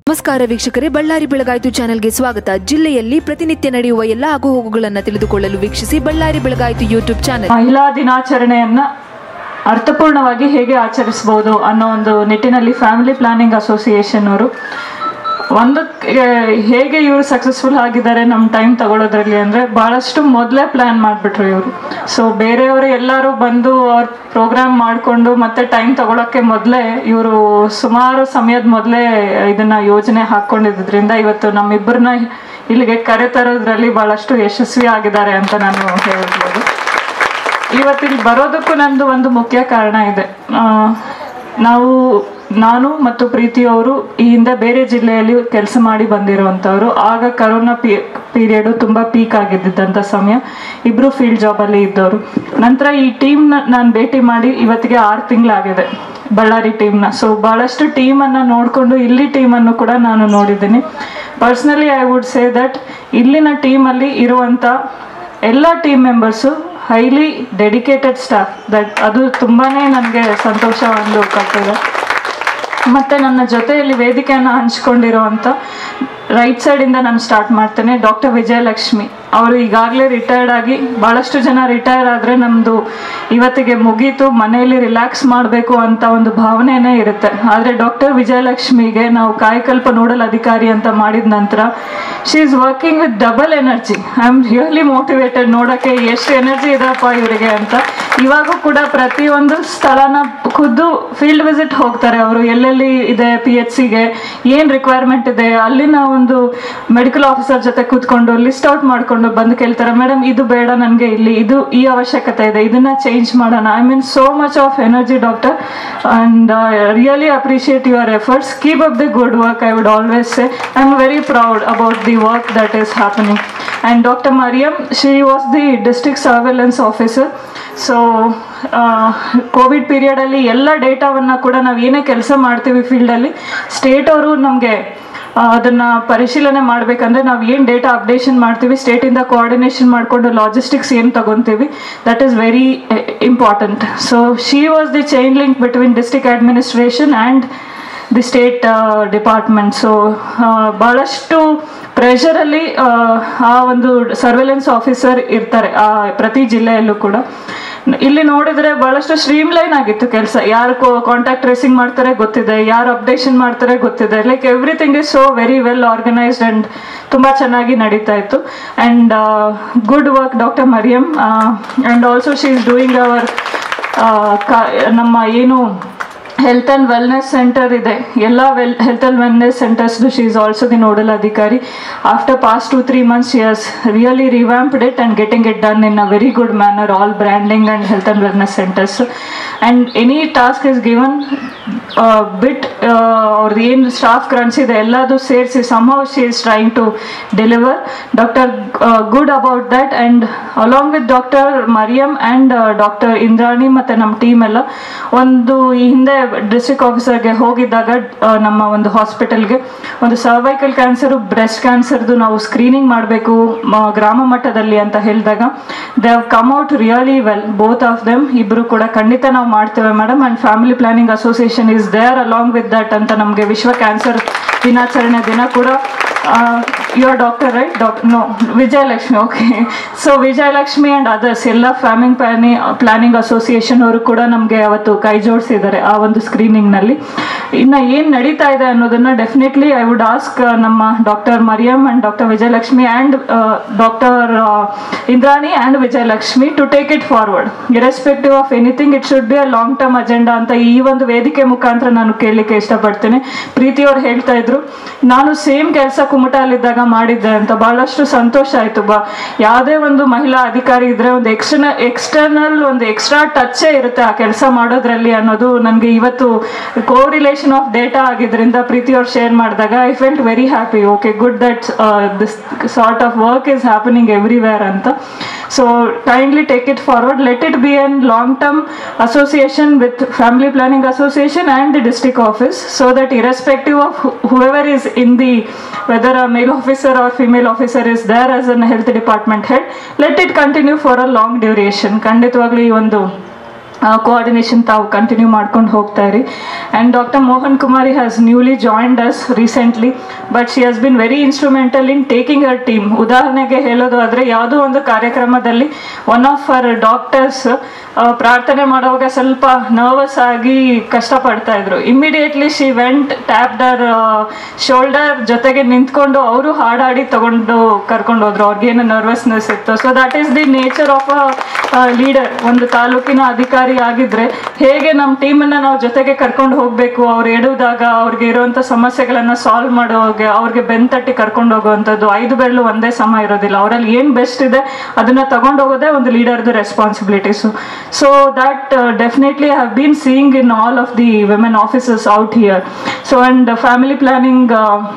ನಮಸ್ಕಾರ ವೀಕ್ಷಕರೇ ಬಳ್ಳಾರಿ ಬೆಳಗಾಯಿತು ಚಾನೆಲ್ಗೆ ಸ್ವಾಗತ ಜಿಲ್ಲೆಯಲ್ಲಿ ಪ್ರತಿನಿತ್ಯ ನಡೆಯುವ ಎಲ್ಲ ಆಗುಹೋಗುಗಳನ್ನು ತಿಳಿದುಕೊಳ್ಳಲು ವೀಕ್ಷಿಸಿ ಬಳ್ಳಾರಿ ಬೆಳಗಾಯಿತು ಯೂಟ್ಯೂಬ್ ಚಾನೆಲ್ ಮಹಿಳಾ ದಿನಾಚರಣೆಯನ್ನ ಅರ್ಥಪೂರ್ಣವಾಗಿ ಹೇಗೆ ಆಚರಿಸಬಹುದು ಅನ್ನೋ ಒಂದು ನಿಟ್ಟಿನಲ್ಲಿ ಫ್ಯಾಮಿಲಿ ಪ್ಲಾನಿಂಗ್ ಅಸೋಸಿಯೇಷನ್ ಅವರು ಒಂದು ಕೆ- ಹೇಗೆ ಇವರು ಸಕ್ಸಸ್ಫುಲ್ ಆಗಿದ್ದಾರೆ ನಮ್ಮ ಟೈಮ್ ತಗೊಳ್ಳೋದ್ರಲ್ಲಿ ಅಂದರೆ ಭಾಳಷ್ಟು ಮೊದಲೇ ಪ್ಲ್ಯಾನ್ ಮಾಡಿಬಿಟ್ರು ಇವರು ಸೊ ಬೇರೆಯವರು ಎಲ್ಲರೂ ಬಂದು ಅವ್ರ ಪ್ರೋಗ್ರಾಮ್ ಮಾಡಿಕೊಂಡು ಮತ್ತೆ ಟೈಮ್ ತಗೊಳಕ್ಕೆ ಮೊದಲೇ ಇವರು ಸುಮಾರು ಸಮಯದ ಮೊದಲೇ ಇದನ್ನ ಯೋಜನೆ ಹಾಕ್ಕೊಂಡಿದ್ದರಿಂದ ಇವತ್ತು ನಮ್ಮಿಬ್ಬರನ್ನ ಇಲ್ಲಿಗೆ ಕರೆತರೋದ್ರಲ್ಲಿ ಭಾಳಷ್ಟು ಯಶಸ್ವಿ ಆಗಿದ್ದಾರೆ ಅಂತ ನಾನು ಹೇಳ್ಬೋದು ಇವತ್ತಿಲ್ಲಿ ಬರೋದಕ್ಕೂ ನಂದು ಒಂದು ಮುಖ್ಯ ಕಾರಣ ಇದೆ ಆ, ನಾವು ನಾನು ಮತ್ತು ಪ್ರೀತಿ ಅವರು ಈ ಹಿಂದೆ ಬೇರೆ ಜಿಲ್ಲೆಯಲ್ಲಿ ಕೆಲಸ ಮಾಡಿ ಬಂದಿರುವಂಥವ್ರು ಆಗ ಕರೋನಾ ಪೀ ಪೀರಿಯಡು ತುಂಬ ಪೀಕ್ ಆಗಿದ್ದಂಥ ಸಮಯ ಇಬ್ಬರು ಫೀಲ್ಡ್ ಜಾಬಲ್ಲಿ ಇದ್ದವರು ನಂತರ ಈ ಟೀಮ್ನ ನಾನು ಭೇಟಿ ಮಾಡಿ ಇವತ್ತಿಗೆ ಆರು ತಿಂಗಳಾಗಿದೆ ಬಳ್ಳಾರಿ ಟೀಮ್ನ ಸೊ ಭಾಳಷ್ಟು ಟೀಮನ್ನು ನೋಡಿಕೊಂಡು ಇಲ್ಲಿ ಟೀಮನ್ನು ಕೂಡ ನಾನು ನೋಡಿದ್ದೀನಿ personally I would say that ಇಲ್ಲಿನ ಟೀಮಲ್ಲಿ ಇರುವಂಥ ಎಲ್ಲ team members highly dedicated staff that ಅದು ತುಂಬಾ ನನಗೆ ಸಂತೋಷ ಒಂದು ಕೊಟ್ಟಿದೆ ಮತ್ತು ನನ್ನ ಜೊತೆಯಲ್ಲಿ ವೇದಿಕೆಯನ್ನು ಹಂಚ್ಕೊಂಡಿರುವಂಥ ರೈಟ್ ಸೈಡಿಂದ ನಾನು ಸ್ಟಾರ್ಟ್ ಮಾಡ್ತೇನೆ ಡಾಕ್ಟರ್ ವಿಜಯಲಕ್ಷ್ಮಿ ಅವರು ಈಗಾಗಲೇ ರಿಟೈರ್ಡ್ ಆಗಿ ಭಾಳಷ್ಟು ಜನ ರಿಟೈರ್ ಆದರೆ ನಮ್ಮದು ಇವತ್ತಿಗೆ ಮುಗೀತು ಮನೆಯಲ್ಲಿ ರಿಲ್ಯಾಕ್ಸ್ ಮಾಡಬೇಕು ಅಂತ ಒಂದು ಭಾವನೆನೇ ಇರುತ್ತೆ ಆದರೆ ಡಾಕ್ಟರ್ ವಿಜಯಲಕ್ಷ್ಮಿಗೆ ನಾವು ಕಾಯಕಲ್ಪ ನೋಡಲ್ ಅಧಿಕಾರಿ ಅಂತ ಮಾಡಿದ ನಂತರ she is working with double energy I am really motivated ನೋಡೋಕ್ಕೆ ಎಷ್ಟು ಎನರ್ಜಿ ಇದೆಯಪ್ಪ ಇವರಿಗೆ ಅಂತ ಇವಾಗೂ ಕೂಡ ಪ್ರತಿಯೊಂದು ಸ್ಥಳನ ಖುದ್ದು ಫೀಲ್ಡ್ ವಿಸಿಟ್ ಹೋಗ್ತಾರೆ ಅವರು ಎಲ್ಲೆಲ್ಲಿ ಇದೆ ಪಿ ಎಚ್ ಸಿಗೆ ಏನು ರಿಕ್ವೈರ್ಮೆಂಟ್ ಇದೆ ಅಲ್ಲಿನ ಒಂದು ಮೆಡಿಕಲ್ ಆಫೀಸರ್ ಜೊತೆ ಕೂತ್ಕೊಂಡು ಲಿಸ್ಟ್ ಔಟ್ ಮಾಡ್ಕೊಂಡು ಬಂದು ಕೇಳ್ತಾರೆ ಮೇಡಮ್ ಇದು ಬೇಡ ನನಗೆ ಇಲ್ಲಿ ಇದು ಈ ಅವಶ್ಯಕತೆ ಇದೆ ಇದನ್ನ ಚೇಂಜ್ ಮಾಡೋಣ I mean so much of energy doctor and really appreciate your efforts keep up the good work I would always say I am very proud about the work that is happening and doctor Mariam she was the district surveillance officer so COVID ಪೀರಿಯಡಲ್ಲಿ ಎಲ್ಲ ಡೇಟಾವನ್ನು ಕೂಡ ನಾವು ಏನೇ ಕೆಲಸ ಮಾಡ್ತೀವಿ ಫೀಲ್ಡಲ್ಲಿ state ಅವರು ನಮಗೆ ಅದನ್ನು ಪರಿಶೀಲನೆ ಮಾಡಬೇಕಂದ್ರೆ ನಾವು ಏನು ಡೇಟಾ ಅಪ್ಡೇಷನ್ ಮಾಡ್ತೀವಿ ಸ್ಟೇಟಿಂದ ಕೋಆರ್ಡಿನೇಷನ್ ಮಾಡಿಕೊಂಡು ಲಾಜಿಸ್ಟಿಕ್ಸ್ ಏನು ತಗೊತೀವಿ that is very important so she was the chain link between district administration and the state department so ಭಾಳಷ್ಟು ಪ್ರೆಷರಲ್ಲಿ ಆ ಒಂದು ಸರ್ವೆಲೆನ್ಸ್ ಆಫೀಸರ್ ಇರ್ತಾರೆ ಆ ಪ್ರತಿ ಜಿಲ್ಲೆಯಲ್ಲೂ ಕೂಡ ಇಲ್ಲಿ ನೋಡಿದ್ರೆ ಬಹಳಷ್ಟು ಸ್ಟ್ರೀಮ್ ಲೈನ್ ಆಗಿತ್ತು ಕೆಲಸ ಯಾರು ಕಾಂಟ್ಯಾಕ್ಟ್ ಟ್ರೇಸಿಂಗ್ ಮಾಡ್ತಾರೆ ಗೊತ್ತಿದೆ ಯಾರು ಅಪ್ಡೇಷನ್ ಮಾಡ್ತಾರೆ ಗೊತ್ತಿದೆ like everything is so very well organised and ತುಂಬ ಚೆನ್ನಾಗಿ ನಡೀತಾ ಇತ್ತು and good work doctor Mariam and also she is doing our ನಮ್ಮ ಏನು ಹೆಲ್ತ್ ಆ್ಯಂಡ್ ವೆಲ್ನೆಸ್ ಸೆಂಟರ್ ಇದೆ ಎಲ್ಲ ವೆಲ್ ಹೆಲ್ತ್ ಆ್ಯಂಡ್ ವೆಲ್ನೆಸ್ ಸೆಂಟರ್ಸ್ದು she is also the nodal ಅಧಿಕಾರಿ after past two three months she has really revamped it and getting it done in a very good manner all branding and health and wellness centres and any task is given but ಅವ್ರದ್ದು ಏನು staff crunch ಇದೆ ಎಲ್ಲದು ಸೇರಿಸಿ somehow she is trying to deliver doctor good about that and along with doctor Mariam and doctor Indrani ಮತ್ತು ನಮ್ಮ team ಎಲ್ಲ ಒಂದು ಈ ಹಿಂದೆ ಡಿಸ್ಟ್ರಿಕ್ಟ್ ಆಫೀಸರ್ಗೆ ಹೋಗಿದ್ದಾಗ ಆ, ನಮ್ಮ ಒಂದು ಹಾಸ್ಪಿಟಲ್ಗೆ ಒಂದು ಸರ್ವೈಕಲ್ ಕ್ಯಾನ್ಸರು ಬ್ರೆಸ್ಟ್ ಕ್ಯಾನ್ಸರ್ದು ನಾವು ಸ್ಕ್ರೀನಿಂಗ್ ಮಾಡಬೇಕು ಗ್ರಾಮ ಮಟ್ಟದಲ್ಲಿ ಅಂತ ಹೇಳಿದಾಗ they have come out really well both of them ಇಬ್ಬರು ಕೂಡ ಖಂಡಿತ ನಾವು ಮಾಡ್ತೇವೆ madam and family planning association is there along with that ಅಂತ ನಮಗೆ ವಿಶ್ವ ಕ್ಯಾನ್ಸರ್ ದಿನಾಚರಣೆ ದಿನ ಕೂಡ your doctor right doc no Vijayalakshmi okay so Vijayalakshmi and others ಎಲ್ಲ ಫ್ಯಾಮಿಂಗ್ ಪ್ಲಾನಿ ಪ್ಲಾನಿಂಗ್ ಅಸೋಸಿಯೇಷನ್ ಅವರು ಕೂಡ ನಮಗೆ ಅವತ್ತು ಕೈ ಜೋಡಿಸಿದ್ದಾರೆ ಆ ಒಂದು ಸ್ಕ್ರೀನಿಂಗ್ನಲ್ಲಿ ಇನ್ನು ಏನು ನಡೀತಾ ಇದೆ ಅನ್ನೋದನ್ನ ಡೆಫಿನೆಟ್ಲಿ ಐ ವುಡ್ ಆಸ್ಕ್ ನಮ್ಮ doctor Mariam and doctor Vijayalakshmi and doctor Indrani and Vijayalakshmi to take it forward irrespective of anything it should be a long term agenda ಅಂತ ಈ ಒಂದು ವೇದಿಕೆ ಮುಖಾಂತರ ನಾನು ಕೇಳಲಿಕ್ಕೆ ಇಷ್ಟಪಡ್ತೇನೆ ಪ್ರೀತಿ ಅವ್ರು ಹೇಳ್ತಾ ಇದ್ರು ನಾನು ಸೇಮ್ ಕೆಲಸ ಕುಮಟಲ್ಲಿದ್ದಾಗ ಮಾಡಿದ್ದೆ ಅಂತ ಬಹಳಷ್ಟು ಸಂತೋಷ ಆಯ್ತು ಬಾ ಯಾವುದೇ ಒಂದು ಮಹಿಳಾ ಅಧಿಕಾರಿ ಇದ್ರೆ ಒಂದು ಎಕ್ಸ್ಟರ್ನ ಎಕ್ಸ್ಟರ್ನಲ್ ಒಂದು ಎಕ್ಸ್ಟ್ರಾ ಟಚ್ಚೇ ಇರುತ್ತೆ ಆ ಕೆಲಸ ಮಾಡೋದ್ರಲ್ಲಿ ಅನ್ನೋದು ನನಗೆ ಇವತ್ತು ಕೋರಿಲೇಷನ್ ಆಫ್ ಡೇಟಾ ಆಗಿದ್ರಿಂದ ಪ್ರೀತಿ ಅವ್ರು ಶೇರ್ ಮಾಡಿದಾಗ I felt very happy okay good that this sort of work is happening everywhere ಅಂತ so kindly take it forward let it be an long term association with family planning association and the district office so that irrespective of whoever is in the whether a male officer or female officer is there as a health department head let it continue for a long duration ಖಂಡಿತವಾಗ್ಲೂ ಈ ಒಂದು coordination ತಾವು continue ಮಾಡ್ಕೊಂಡು ಹೋಗ್ತಾ ಇರಿ and doctor Mohan Kumari has newly joined us recently but she has been very instrumental in taking our team ಉದಾಹರಣೆಗೆ ಹೇಳೋದು ಆದರೆ ಯಾವುದೋ ಒಂದು ಕಾರ್ಯಕ್ರಮದಲ್ಲಿ ಒನ್ ಆಫ್ ಅವರ್ ಡಾಕ್ಟರ್ಸ್ ಪ್ರಾರ್ಥನೆ ಮಾಡುವಾಗ ಸ್ವಲ್ಪ ನರ್ವಸ್ ಆಗಿ ಕಷ್ಟಪಡ್ತಾ ಇದ್ರು immediately she went tap their shoulder ಜೊತೆಗೆ ನಿಂತ್ಕೊಂಡು ಅವರು ಹಾಡಾಡಿ ತಗೊಂಡು ಕರ್ಕೊಂಡು ಹೋದ್ರು ಅವ್ರಿಗೇನು ನರ್ವಸ್ನೆಸ್ ಇತ್ತು so that is the nature of a leader ಒಂದು ತಾಲೂಕಿನ ಅಧಿಕಾರಿ ಆಗಿದ್ರೆ ಹೇಗೆ ನಮ್ಮ ಟೀಮನ್ನ ನಾವು ಜೊತೆಗೆ ಕರ್ಕೊಂಡು ಹೋಗ್ಬೇಕು ಅವ್ರು ಎಡುವುದಾಗ ಅವ್ರಿಗೆ ಇರುವಂತ ಸಮಸ್ಯೆಗಳನ್ನ ಸಾಲ್ವ್ ಮಾಡೋಗೆ ಅವ್ರಿಗೆ ಬೆಂತಟ್ಟಿ ಕರ್ಕೊಂಡು ಹೋಗುವಂಥದ್ದು ಐದು ಬೆರಳು ಒಂದೇ ಸಮ ಇರೋದಿಲ್ಲ ಅವರಲ್ಲಿ ಏನು ಬೆಸ್ಟ್ ಇದೆ ಅದನ್ನ ತಗೊಂಡು ಹೋಗೋದೇ ಒಂದು ಲೀಡರ್ದು responsibilities so that definitely have been seeing in all of the women offices out here so and family planning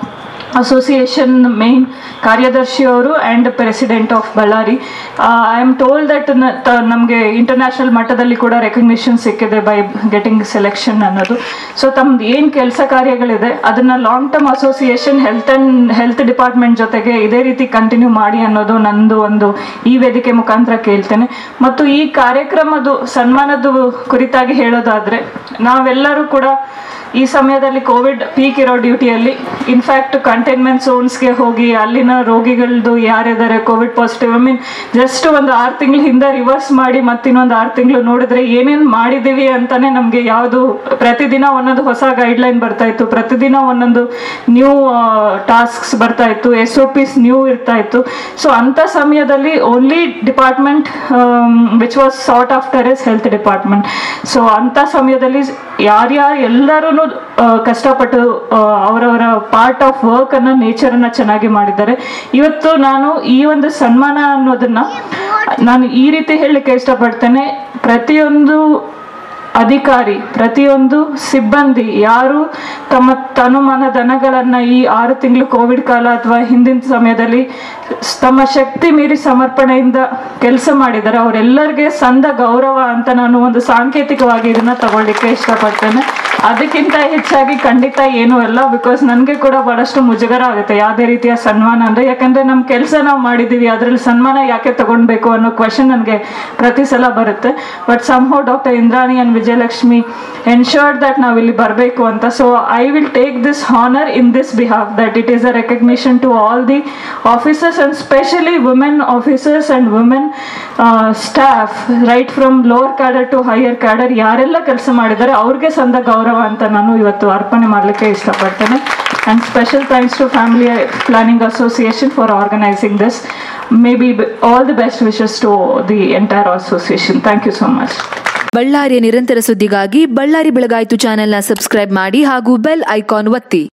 association main ಕಾರ್ಯದರ್ಶಿ ಅವರು and president of Ballari I am told that ನಮಗೆ ಇಂಟರ್ನ್ಯಾಷನಲ್ ಮಟ್ಟದಲ್ಲಿ ಕೂಡ ರೆಕಗ್ನಿಷನ್ ಸಿಕ್ಕಿದೆ ಬೈ ಗೆಟಿಂಗ್ ಸೆಲೆಕ್ಷನ್ ಅನ್ನೋದು ಸೊ ತಮ್ದು ಏನು ಕೆಲಸ ಕಾರ್ಯಗಳಿದೆ ಅದನ್ನ long term association health and health department ಜೊತೆಗೆ ಇದೇ ರೀತಿ ಕಂಟಿನ್ಯೂ ಮಾಡಿ ಅನ್ನೋದು ನಂದು ಒಂದು ಈ ವೇದಿಕೆ ಮುಖಾಂತರ ಕೇಳ್ತೇನೆ ಮತ್ತು ಈ ಕಾರ್ಯಕ್ರಮದ ಸನ್ಮಾನದ ಕುರಿತಾಗಿ ಹೇಳೋದಾದ್ರೆ ನಾವೆಲ್ಲರೂ ಕೂಡ ಈ ಸಮಯದಲ್ಲಿ ಕೋವಿಡ್ ಪೀಕ್ ಇರೋ ಡ್ಯೂಟಿಯಲ್ಲಿ ಇನ್ಫ್ಯಾಕ್ಟ್ ಕಂಟೈನ್ಮೆಂಟ್ ಝೋನ್ಸ್ಗೆ ಹೋಗಿ ಅಲ್ಲಿನ ರೋಗಿಗಳದ್ದು ಯಾರಿದ್ದಾರೆ COVID positive I mean just ಒಂದು ಆರು ತಿಂಗಳ ಹಿಂದೆ ರಿವರ್ಸ್ ಮಾಡಿ ಮತ್ತಿನ್ನೊಂದು ಆರು ತಿಂಗಳು ನೋಡಿದ್ರೆ ಏನೇನು ಮಾಡಿದ್ದೀವಿ ಅಂತಾನೆ ನಮಗೆ ಯಾವುದು ಪ್ರತಿದಿನ ಒಂದೊಂದು ಹೊಸ ಗೈಡ್ಲೈನ್ ಬರ್ತಾ ಇತ್ತು ಪ್ರತಿದಿನ ಒಂದೊಂದು ನ್ಯೂ ಟಾಸ್ಕ್ಸ್ ಬರ್ತಾ ಇತ್ತು ಎಸ್ ಒ ಪಿಸ್ ನ್ಯೂ ಇರ್ತಾ ಇತ್ತು ಸೊ ಅಂಥ ಸಮಯದಲ್ಲಿ only department which was sought after is health department so ಅಂಥ ಸಮಯದಲ್ಲಿ ಯಾರ್ಯಾರು ಎಲ್ಲರೂ ಕಷ್ಟಪಟ್ಟು ಆ, ಅವರವರ ಪಾರ್ಟ್ ಆಫ್ ವರ್ಕ್ ಅನ್ನ ನೇಚರ್ ಅನ್ನ ಚೆನ್ನಾಗಿ ಮಾಡಿದ್ದಾರೆ ಇವತ್ತು ನಾನು ಈ ಒಂದು ಸನ್ಮಾನ ಅನ್ನೋದನ್ನ ನಾನು ಈ ರೀತಿ ಹೇಳಲಿಕ್ಕೆ ಇಷ್ಟಪಡ್ತೇನೆ ಪ್ರತಿಯೊಂದು ಅಧಿಕಾರಿ ಪ್ರತಿಯೊಂದು ಸಿಬ್ಬಂದಿ ಯಾರು ತಮ್ಮ ತನುಮನ ದನಗಳನ್ನ ಈ ಆರು ತಿಂಗಳು ಕೋವಿಡ್ ಕಾಲ ಅಥವಾ ಹಿಂದಿನ ಸಮಯದಲ್ಲಿ ಸ್- ತಮ್ಮ ಶಕ್ತಿ ಮೀರಿ ಸಮರ್ಪಣೆಯಿಂದ ಕೆಲಸ ಮಾಡಿದ್ದಾರೆ ಅವರೆಲ್ಲರಿಗೆ ಸಂದ ಗೌರವ ಅಂತ ನಾನು ಒಂದು ಸಾಂಕೇತಿಕವಾಗಿ ಇದನ್ನ ತಗೊಳ್ಳಿಕ್ಕೆ ಇಷ್ಟಪಡ್ತೇನೆ ಅದಕ್ಕಿಂತ ಹೆಚ್ಚಾಗಿ ಖಂಡಿತ ಏನೂ ಅಲ್ಲ ಬಿಕಾಸ್ ನನಗೆ ಕೂಡ ಬಹಳಷ್ಟು ಮುಜುಗರ ಆಗುತ್ತೆ ಯಾವುದೇ ರೀತಿಯ ಸನ್ಮಾನ ಅಂದ್ರೆ ಯಾಕಂದ್ರೆ ನಮ್ಮ ಕೆಲಸ ನಾವು ಮಾಡಿದೀವಿ ಅದರಲ್ಲಿ ಸನ್ಮಾನ ಯಾಕೆ ತಗೊಳ್ಬೇಕು ಅನ್ನೋ ಕ್ವಶನ್ ನನಗೆ ಪ್ರತಿ ಸಲ ಬರುತ್ತೆ but somehow doctor Indrani and Vijayalakshmi ensured that ನಾವು ಇಲ್ಲಿ ಬರಬೇಕು ಅಂತ so I will take this honour in this behalf that it is a recognition to all the officers and specially women officers and women staff right from lower cadre to higher cadre ಯಾರೆಲ್ಲ ಕೆಲಸ ಮಾಡಿದ್ದಾರೆ ಅವ್ರಿಗೆ ಸಂದ ಗೌರವ ಅಂತ ನಾನು ಇವತ್ತು ಅರ್ಪಣೆ ಮಾಡಲಿಕ್ಕೆ ಇಷ್ಟಪಡ್ತೇನೆ and special thanks to family planning association for organising this may be all the best wishes to the entire association thank you so much ಬಳ್ಳಾರಿಯ ನಿರಂತರ ಸುದ್ದಿಗಾಗಿ ಬಳ್ಳಾರಿ ಬೆಳಗಾಯಿತು ಚಾನೆಲ್ನ ಸಬ್ಸ್ಕ್ರೈಬ್ ಮಾಡಿ ಹಾಗೂ ಬೆಲ್ ಐಕಾನ್ ಒತ್ತಿ